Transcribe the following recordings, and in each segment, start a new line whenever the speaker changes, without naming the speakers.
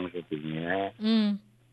குடுத்தனம்னு கேட்டீங்க
ம்.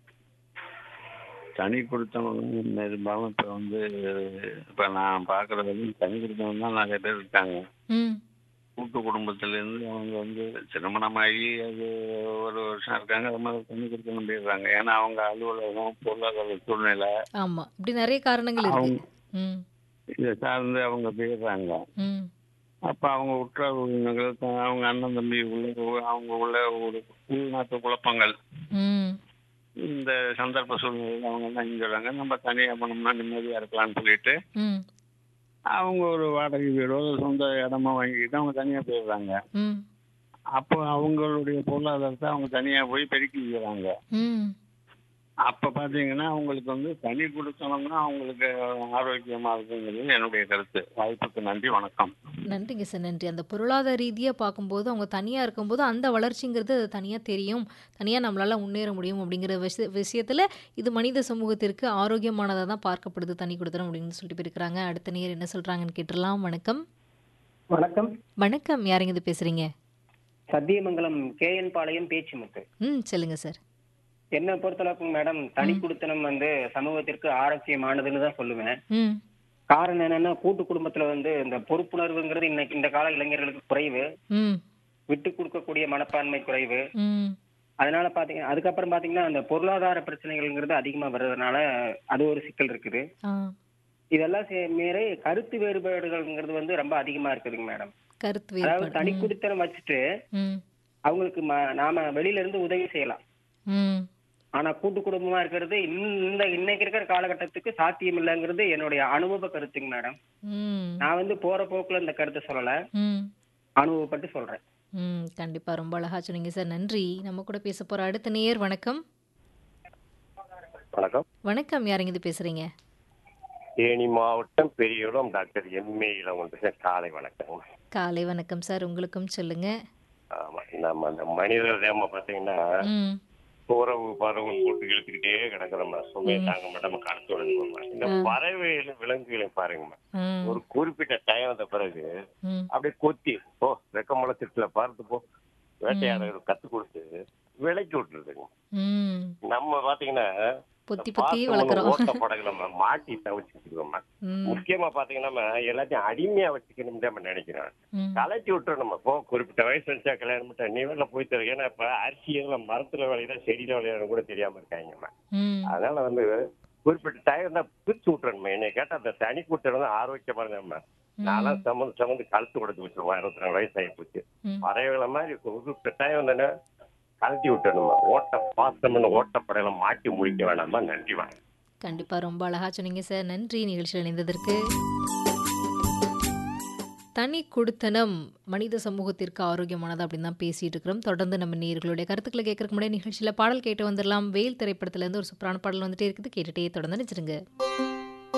தனி குடுத்தனம் பெரும்பாலும் இப்போ வந்து இப்போ நான் பார்க்குற வரையும் தனி குடுத்தனம் தான் நிறைய பேர் இருக்காங்க
ம்.
கூட்டு குடும்பத்திலேருந்து அவங்க வந்து திருமணமாகி அது ஒரு வருஷம் இருக்காங்க அது மாதிரி தனி குடுத்தனம் போயிடுறாங்க ஏன்னா அவங்க அலுவலகம் பொருளாதார சூழ்நிலை
ஆமா. இப்படி நெறைய காரணங்கள் இருக்கு.
அவங்க
ம்.
இதை சார்ந்து அவங்க போயிடுறாங்க
ம்.
அப்போ அவங்க உற்றார் உறவினர்கள் த- அவங்க அண்ணன் தம்பி உள்ள அவங்க உள்ள ஒரு உள்நாட்டு குழப்பங்கள்
ம்.
இந்த சந்தர்ப்ப சூழ்நிலையில் அவங்க என்ன செஞ்சுறாங்க நம்ம தனியாக போனோம்னா நிம்மதியாக இருக்கலாம்னு சொல்லிட்டு
ம்.
அவங்க ஒரு வாடகை வீடோ ஒரு சொந்த இடமா வாங்கிக்கிட்டு அவங்க தனியாக போயிடுறாங்க
ம்.
அப்போ அவங்களுடைய பொருளாதாரத்தை அவங்க தனியாக போய் பெருக்கிக்கிறாங்க
ம்.
அப்போ பார்த்தீங்கன்னா அவங்களுக்கு வந்து தனி கொடுத்தனம்னா அவங்களுக்கு ஆரோக்கியமாக இருக்குங்கிறது என்னுடைய கருத்து வாய்ப்புக்கு நன்றி வணக்கம்
நன்றிங்க சார் நன்றி. அந்த பொருளாதார ரீதியா பார்க்கும்போது, அவங்க தனியா இருக்கும்போது அந்த வளர்ச்சிங்கிறது அது தனியா தெரியும். தனியா நம்மளால முன்னேற முடியும் அப்படிங்கிற விஷய விஷயத்துல இது மனித சமூகத்திற்கு ஆரோக்கியமானதா தான் பார்க்கப்படுது தனி குடித்தனம் அப்படின்னு சொல்லிட்டு போயிருக்கிறாங்க. அடுத்த நேயர் என்ன சொல்றாங்கன்னு கேட்டுறலாம். வணக்கம்.
வணக்கம்
வணக்கம். யாருங்க இது பேசுறீங்க?
சத்தியமங்கலம் கேஎன் பாளையம் பேச்சுமுத்து
ம். சொல்லுங்க சார்.
என்ன பொறுத்தளவுக்கு மேடம் தனி
ம்.
குடுத்தனம் வந்து சமூகத்திற்கு ஆரோக்கியமானதுன்னு தான் சொல்லுவேன்
ம்.
காரணம் என்னன்னா கூட்டு குடும்பத்துல வந்து இந்த பொறுப்புணர்வுங்கிறது இன்னைக்கு இந்த கால இளைஞர்களுக்கு குறைவு
ம்.
விட்டு கொடுக்கக்கூடிய மனப்பான்மை குறைவு
ம்.
அதனால பாத்தீங்க அதுக்கப்புறம் பாத்தீங்கன்னா அந்த பொருளாதார பிரச்சனைகள்ங்கிறது அதிகமா வர்றதுனால அது ஒரு சிக்கல் இருக்குது
ஆ.
இதெல்லாம் சே- மீறி கருத்து வேறுபாடுகள்ங்கிறது வந்து ரொம்ப அதிகமா இருக்குதுங்க மேடம்
கருத்து
அதாவது
வேறுபாடு.
தனி
ம்.
குடித்தனம் வச்சுட்டு
ம்.
அவங்களுக்கு ம- நாம வெளியில இருந்து உதவி செய்யலாம்
ம்.
ஆனா கூட்டு குடும்பமா இருக்கிறது இன்னும் இந்த இன்னைக்கு இருக்கிற காலகட்டத்துக்கு சாத்தியம் இல்லைங்கிறது என்னுடைய அனுபவ கருத்துங்க மேடம்
ம்.
நான் வந்து போற போக்குல இந்த கருத்தை சொல்லல
ம்.
அனுபவப்பட்டு சொல்றேன்
ம். கண்டிப்பா ரொம்ப அழகா சொன்னீங்க சார். நன்றி. நம்ம கூட பேச போற அடுத்த நேயர் வணக்கம்.
வணக்கம்
வணக்கம். யாருங்க இது பேசுறீங்க?
தேனி மாவட்டம் பெரியகுளம் டாக்டர் எம்ஏ இளவன் காலை வணக்கம்
காலை வணக்கம் சார். உங்களுக்கும் சொல்லுங்க.
ஆமா நம்ம அந்த மனிதர் தேம பாத்தீங்கன்னா
ம்.
உறவு பறவை போட்டு இழுத்துக்கிட்டே கிடக்குறோம்மா சுமையை
ம்.
தாங்க மாட்டோம் நம்ம கடத்து விடணுமா இந்த
ஆ.
பறவைகளும் விலங்குகளையும் பாருங்கம்மா
ம்.
ஒரு குறிப்பிட்ட டைம் வந்த பிறகு
ம்.
அப்படியே கொத்தி போ ரெக்கமலை திட்டுல பார்த்து போ வேட்டையாட கத்து கொடுத்து விலைக்கு விட்டுருதுங்க
ம்.
நம்ம பாத்தீங்கன்னா
பொத்தி
இந்த
பொத்தி
பாசம்
வளர்க்குறோம்.
ஓட்ட படகுல நம்ம மாட்டி தவிச்சுட்டு இருக்கோம்மா
ம்.
முக்கியமா பாத்தீங்கன்னா நம்ம எல்லாத்தையும் அடிமையா வச்சுக்கணும் நம்ம நினைக்கிறோம்
ம்.
கலட்டி விட்டுரும் நம்ம போ குறிப்பிட்ட வயசு வச்சா கல்யாணம் பண்ணிட்டா நீ வேலை போய் தரு ஏன்னா இப்ப அரிசி எல்லாம் மரத்துல விளையில செடியில விளையாட கூட தெரியாம இருக்காங்கம்மா
ம்.
அதனால வந்து குறிப்பிட்ட டைம் தான் பிரிச்சு விட்டுறணுமா என்னை கேட்டா அந்த தனி கூட்டம் தான் ஆரோக்கியமா இருந்தேம்மா நான்லாம் சமந்து சமந்து கழுத்து கொடுத்து வச்சிருவோம் இருபத்தி ரெண்டு வயசு ஆகி போச்சு
ம்.
பறவைகளை மாதிரி குறிப்பிட்ட டைம் வந்தேன்னா கழட்டி விட்டுறணுமா ஓட்ட பாசம்னு ஓட்டப்படையில மாட்டி முடிக்க வேணாமா நன்றி வாங்க
கண்டிப்பா ரொம்ப அழகா சொன்னீங்க சார். நன்றி நிகழ்ச்சியில் இணைந்ததற்கு. தனி குடுத்தனம் மனித சமூகத்திற்கு ஆரோக்கியமானது அப்படின்னு தான் பேசிட்டு இருக்கிறோம். தொடர்ந்து நம்ம நேயர்களுடைய கருத்துக்களை கேட்கறதுக்கு முன்னாடி நிகழ்ச்சியில பாடல் கேட்டு வந்துடலாம். வேல் திரைப்படத்துல இருந்து ஒரு சூப்பரான பாடல் வந்துட்டே இருக்குது. கேட்டுட்டே தொடர்ந்து நினைச்சிருங்க.